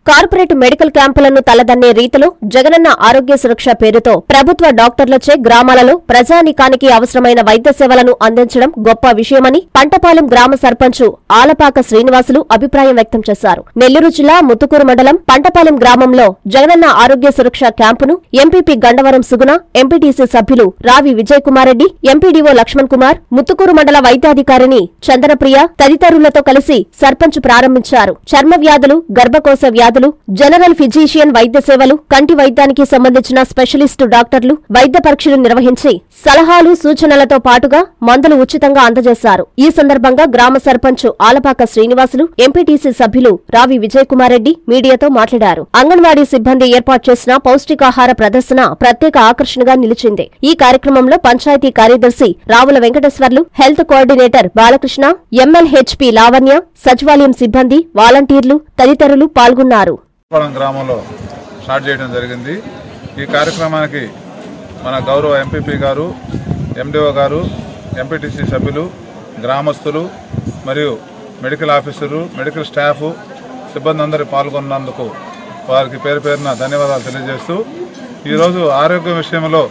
corporate medical క్యాంపులను తలదన్నే రీతిలో జగనన్న ఆరోగ్య సురక్ష పేరుతో ప్రభుత్వ డాక్టర్లచే గ్రామాలలో ప్రజానీకానికి అవసరమైన వైద్య సేవలను అందించడం గొప్ప విషయమని పంటపాలెం గ్రామ సర్పంచు ఆలపాక శ్రీనివాసులు అభిప్రాయం వ్యక్తం చేశారు నెల్లూరు జిల్లా ముత్తుకూరు మండలం పంటపాలెం గ్రామంలో జగనన్న ఆరోగ్య సురక్ష క్యాంపును ఎంపీపీ గండవరం సుగుణ ఎంపీటీసీ సభ్యులు రావి విజయ్ కుమార్ రెడ్డి ఎంపీడీఓ లక్ష్మణ్ కుమార్ ముత్తుకూరు మండల వైద్యాధికారిని చంద్రప్రియ తదితరులతో కలిసి సర్పంచ్ ప్రారంభించారు చర్మ వ్యాధులు గర్భకోశ వ్యాధులు జనరల్ ఫిజీషియన్ వైద్య సేవలు కంటి వైద్యానికి సంబంధించిన స్పెషలిస్టు డాక్టర్లు వైద్య పరీక్షలు నిర్వహించి సలహాలు సూచనలతో పాటుగా మందులు ఉచితంగా అందజేశారు ఈ సందర్భంగా గ్రామ సర్పంచ్ ఆలపాక శ్రీనివాసులు ఎంపీటీసీ సభ్యులు రావి విజయ్ కుమార్ రెడ్డి మీడియాతో మాట్లాడారు అంగన్వాడీ సిబ్బంది ఏర్పాటు చేసిన పౌష్టికాహార ప్రదర్శన ప్రత్యేక ఆకర్షణగా నిలిచింది ఈ కార్యక్రమంలో పంచాయతీ కార్యదర్శి Ravula Venkateswarlu health coordinator Balakrishna MLHP Lavanya సచివాలయం సిబ్బంది వాలంటీర్లు తదితరులు పాల్గొన్నారు పాలెం గ్రామంలో స్టార్ట్ చేయడం జరిగింది ఈ కార్యక్రమానికి మన గౌరవ ఎంపీపీ గారు ఎండిఓ గారు ఎంపీటీసీ సభ్యులు గ్రామస్తులు మరియు మెడికల్ ఆఫీసరు మెడికల్ స్టాఫ్ సిబ్బంది అందరూ పాల్గొన్నందుకు వారికి పేరు పేరున ధన్యవాదాలు తెలియజేస్తూ ఈరోజు ఆరోగ్య విషయంలో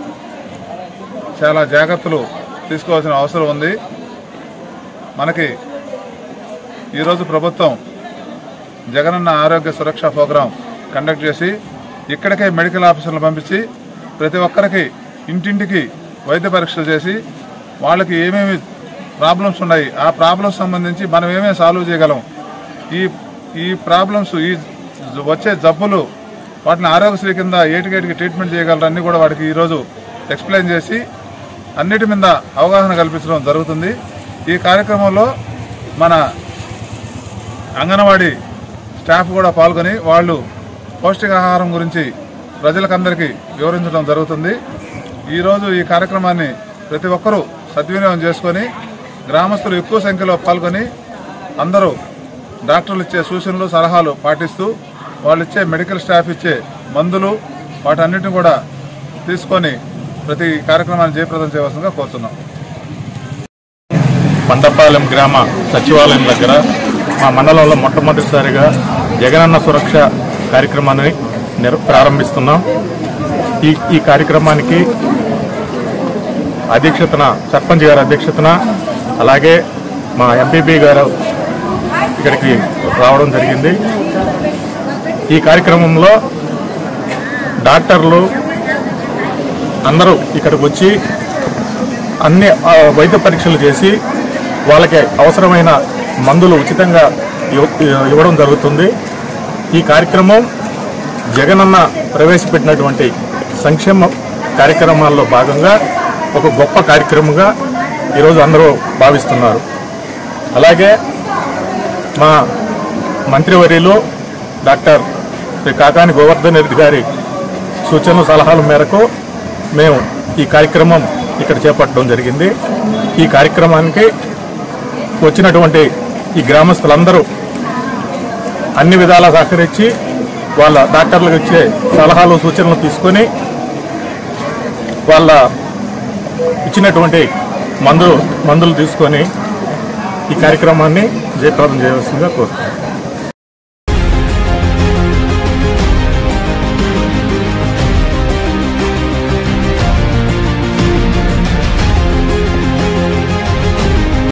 చాలా జాగ్రత్తలు తీసుకోవాల్సిన అవసరం ఉంది మనకి ఈరోజు ప్రభుత్వం జగనన్న ఆరోగ్య సురక్ష ప్రోగ్రాం కండక్ట్ చేసి ఇక్కడికే మెడికల్ ఆఫీసర్లు పంపించి ప్రతి ఒక్కరికి ఇంటింటికి వైద్య పరీక్షలు చేసి వాళ్ళకి ఏమేమి ప్రాబ్లమ్స్ ఉన్నాయి ఆ ప్రాబ్లమ్స్ సంబంధించి మనం ఏమేమి సాల్వ్ చేయగలం ఈ ఈ ప్రాబ్లమ్స్ ఈ జ- వచ్చే జబ్బులు వాటిని ఆరోగ్యశ్రీ కింద ఏటికేటికి ట్రీట్మెంట్ చేయగలరన్నీ కూడా వాడికి ఈరోజు ఎక్స్ప్లెయిన్ చేసి అన్నిటి మీద అవగాహన కల్పించడం జరుగుతుంది ఈ కార్యక్రమంలో మన అంగన్వాడీ స్టాఫ్ కూడా పాల్గొని వాళ్ళు పౌష్టికాహారం గురించి ప్రజలకందరికీ వివరించడం జరుగుతుంది ఈరోజు ఈ కార్యక్రమాన్ని ప్రతి ఒక్కరూ సద్వినియోగం చేసుకొని గ్రామస్తులు ఎక్కువ సంఖ్యలో పాల్గొని అందరూ డాక్టర్లు ఇచ్చే సూచనలు సలహాలు పాటిస్తూ వాళ్ళు ఇచ్చే మెడికల్ స్టాఫ్ ఇచ్చే మందులు వాటన్నిటిని కూడా తీసుకొని ప్రతి కార్యక్రమాన్ని జయప్రదం చేయవలసిందిగా కోరుతున్నాం పంటపాలెం గ్రామ సచివాలయం దగ్గర మా మండలంలో మొట్టమొదటిసారిగా జగనన్న సురక్ష కార్యక్రమాన్ని నిర్ ప్రారంభిస్తున్నాం ఈ ఈ కార్యక్రమానికి అధ్యక్షతన సర్పంచ్ గారి అధ్యక్షతన అలాగే మా ఎంపీపీ గారు ఇక్కడికి రావడం జరిగింది ఈ కార్యక్రమంలో డాక్టర్లు అందరూ ఇక్కడికి వచ్చి అన్ని ఆ, వైద్య పరీక్షలు చేసి వాళ్ళకి అవసరమైన మందులు ఉచితంగా ఇవ్వ- ఇవ్వడం జరుగుతుంది ఈ కార్యక్రమం జగనన్న ప్రవేశపెట్టినటువంటి సంక్షేమ కార్యక్రమాల్లో భాగంగా ఒక గొప్ప కార్యక్రమంగా ఈరోజు అందరూ భావిస్తున్నారు అలాగే మా మంత్రివర్యులు డాక్టర్ శ్రీ కాకాని గోవర్ధన్ రెడ్డి గారి సూచనలు సలహాల మేరకు మేము ఈ కార్యక్రమం ఇక్కడ చేపట్టడం జరిగింది ఈ కార్యక్రమానికి వచ్చినటువంటి ఈ గ్రామస్తులందరూ అన్ని విధాలా సహకరించి వాళ్ళ డాక్టర్లకు ఇచ్చే సలహాలు సూచనలు తీసుకొని వాళ్ళ ఇచ్చినటువంటి మందు మందులు తీసుకొని ఈ కార్యక్రమాన్ని జయప్రదం చేయవలసిందిగా కోరుతున్నాను